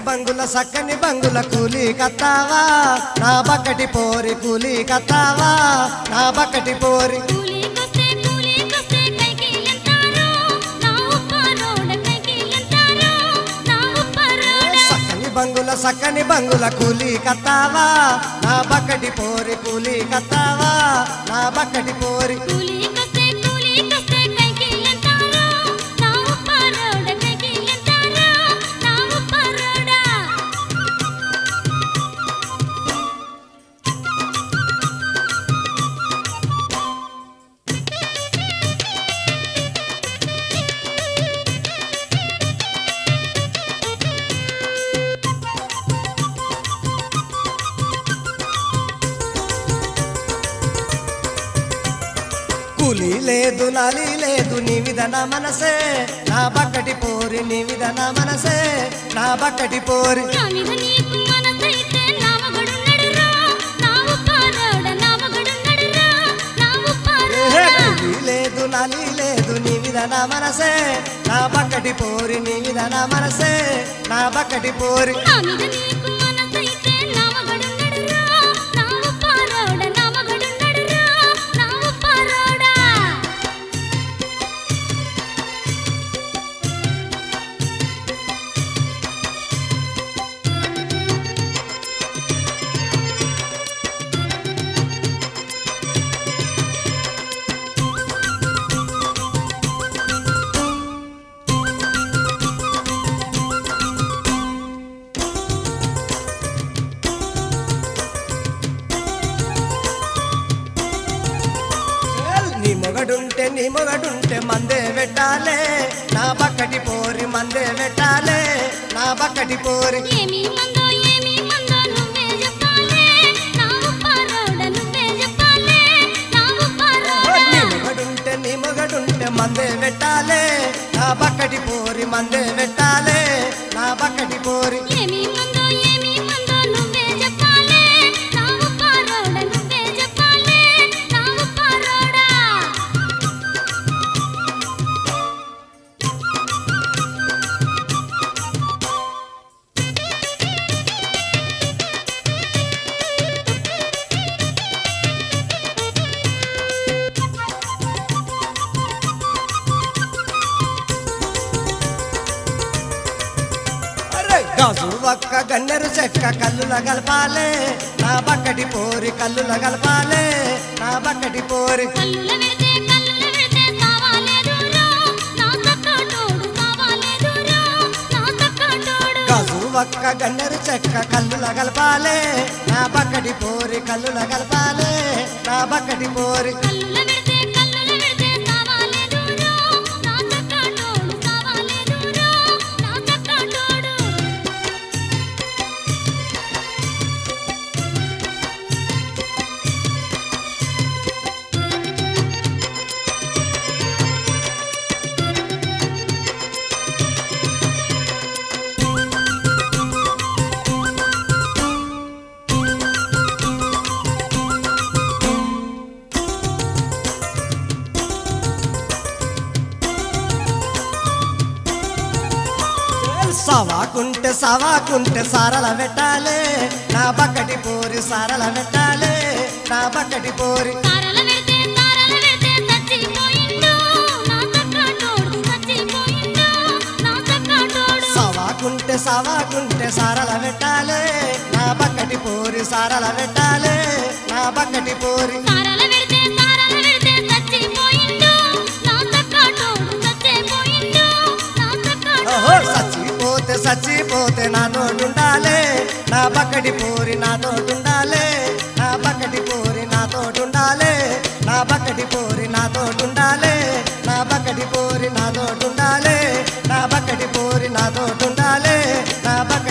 బంగుల సక్కని బంగుల కూలి కత్తావా నా బక్కటి పోరి కూలి కత్తావా నా బక్కటి పోరి కూలీకొస్తే కూలీకొస్తే కైకి ఎంతారో నా ఉప్పారోడ కైకి ఎంతారో నా ఉప్పారోడ సక్కని బంగుల సక్కని బంగుల కూలి కత్తావా నా బక్కటి పోరి కూలి కత్తావా నా బక్కటి పోరి కూలీకొస్తే కూలీకొస్తే కైకి ఎంతారో నా ఉప్పారోడ కైకి ఎంతారో నా ఉప్పారోడ కూలి లేదు నాలి లేదు నీ విధన మనసే నా బక్కటి పోరి నీ విధన మనసే నా బక్కటి పోరి నా మీద నీకు మనసైతే నా మగడున్నడురా నా ఉప్పారోడ నా మగడున్నడురా నా ఏహే, ఉప్పారోడ కూలి లేదు నాలి లేదు నీ విధన మనసే నా బక్కటి పోరి నీ విధన మనసే నా బక్కటి పోరి నా మీద నీకు మనసైతే నా మగడున్నడురా నా ఉప్పారోడ నా మగడున్నడురా నా ఉప్పారోడ నీ మొగడుంటే నీ మొగడుంటే మందే పెట్టాలే నా బక్కటి పోరి మందే పెట్టాలే నా బక్కటి పోరి ఏమి మందో ఏమి మందో నువ్వే చెప్పాలే నా ఉప్పారోడ నువ్వే చెప్పాలే నా నీ ఉప్పారోడ మొగడుంటే నీ మొగడుంటే మందే పెట్టాలే నా బక్కటి పోరి మందే పెట్టాలే నా బక్కటి పోరి ఏమి మందో ఏమి మందో నువ్వే చెప్పాలే నా ఉప్పారోడ నువ్వే చెప్పాలే నా ఉప్పారోడ అరే గాజు ఒక్క గన్నెరు చెక్క కల్లుల గలపాలే నా బక్కటి పోరి కల్లుల గలపాలే నా బక్కటి పోరి కల్లుల వెడితే కల్లుల వెడితే సావాలేదురో నా తక్కటోడు సావాలేదురో నా తక్కటోడు గాజు ఒక్క గన్నెరు చెక్క కల్లుల గలపాలే నా బక్కటి పోరి కల్లుల గలపాలే నా బక్కటి పోరి కల్లుల వెడితే కల్లుల వెడితే సావాలేదురో నా తక్కటోడు సావాలేదురో నా తక్కటోడు సవాకుంటే సవాకుంటే సారల పెట్టాలే నా బక్కటి పోరి సారల పెట్టాలే నా బక్కటి పోరి తారల వెడితే తారల వెడితే చచ్చిపోయిండు నా తక్కటోడు చచ్చిపోయిండు నా తక్కటోడు సవాకుంటే సవాకుంటే సారల పెట్టాలే నా బక్కటి పోరి సారల పెట్టాలే నా బక్కటి పోరి తారల వెడితే తారల వెడితే చచ్చిపోయిండు నా తక్కటోడు చచ్చిపోయిండు నా ఓహో తక్కటోడు చచ్చిపోతే చచ్చిపోతే నా తోటుండాలే నా బక్కటి పోరి నా తోటుండాలే నా బక్కటి పోరి నా తోటుండాలే నా బక్కటి పోరి నా తోటుండాలే నా బక్కటి పోరి నా తోటుండాలే నా బక్కటి పోరి నా తోటుండాలే నా బక్క